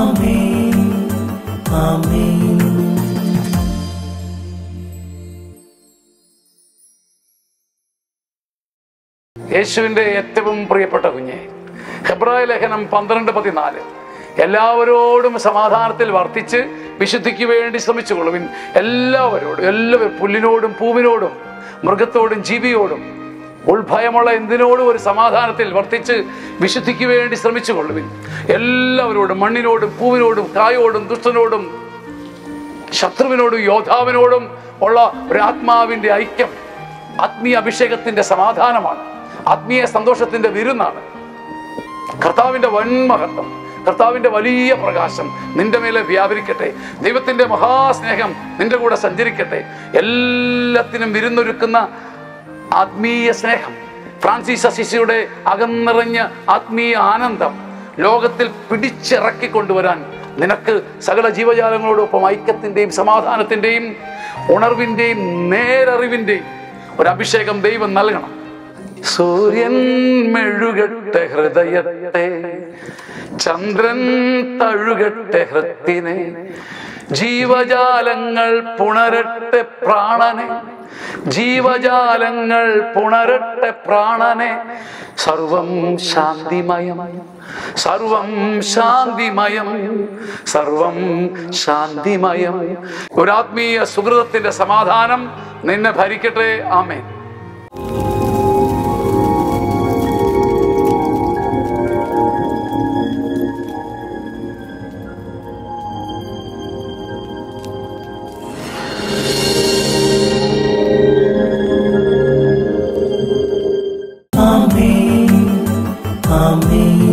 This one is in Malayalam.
ആമേൻ ആമേൻ യേശുവിൻ്റെ ഏറ്റവും പ്രിയപ്പെട്ട കുഞ്ഞെ ഹെബ്രായ ലേഖനം പന്ത്രണ്ട് പതിനാല് എല്ലാവരോടും സമാധാനത്തിൽ വർത്തിച്ച് വിശുദ്ധിക്ക് വേണ്ടി ശ്രമിച്ചുകൊള്ളുവിൻ എല്ലാവരോടും എല്ലാവരും പുല്ലിനോടും പൂവിനോടും മൃഗത്തോടും ജീവിയോടും ഉൾഭയമുള്ള എന്തിനോടും ഒരു സമാധാനത്തിൽ വർത്തിച്ച് വിശുദ്ധിക്ക് വേണ്ടി ശ്രമിച്ചുകൊള്ളുവിൻ എല്ലാവരോടും മണ്ണിനോടും പൂവിനോടും കായോടും ദുഷ്ടനോടും ശത്രുവിനോടും യോദ്ധാവിനോടും ഉള്ള ഒരു ആത്മാവിന്റെ ഐക്യം ആത്മീയ അഭിഷേകത്തിന്റെ സമാധാനമാണ് ആത്മീയ സന്തോഷത്തിന്റെ വിരുന്നാണ് കർത്താവിന്റെ വൻമഹത്വം കർത്താവിന്റെ വലിയ പ്രകാശം നിന്റെ മേലെ വ്യാപരിക്കട്ടെ ദൈവത്തിന്റെ മഹാസ്നേഹം നിന്റെ കൂടെ സഞ്ചരിക്കട്ടെ എല്ലാത്തിനും വിരുന്നൊരുക്കുന്ന ആത്മീയ സ്നേഹം ഫ്രാൻസിസ് അസിസിയുടെ അകന്നിറഞ്ഞ ആത്മീയ ആനന്ദം ലോകത്തിൽ പിടിച്ചിറക്കി കൊണ്ടുവരാൻ നിനക്ക് സകല ജീവജാലങ്ങളോടൊപ്പം ഐക്യത്തിന്റെയും സമാധാനത്തിന്റെയും ഉണർവിന്റെയും നേരറിവിന്റെയും ഒരു അഭിഷേകം ദൈവം നൽകണം സൂര്യൻ മെഴുകട്ടെ ഹൃദയത്തെ ചന്ദ്രൻ തഴുകട്ടെ ഹൃത്തിനെ ജീവജാലങ്ങൾ പുണരട്ടെ പ്രാണനെ ജീവജാലങ്ങൾ പുണരട്ടെ പ്രാണനെ സർവം ശാന്തിമയം സർവം ശാന്തിമയം സർവം ശാന്തിമയം ഒരാത്മീയ സുഹൃതത്തിന്റെ സമാധാനം നിന്നെ ഭരിക്കട്ടെ ആമേൻ ആമേൻ ആമേൻ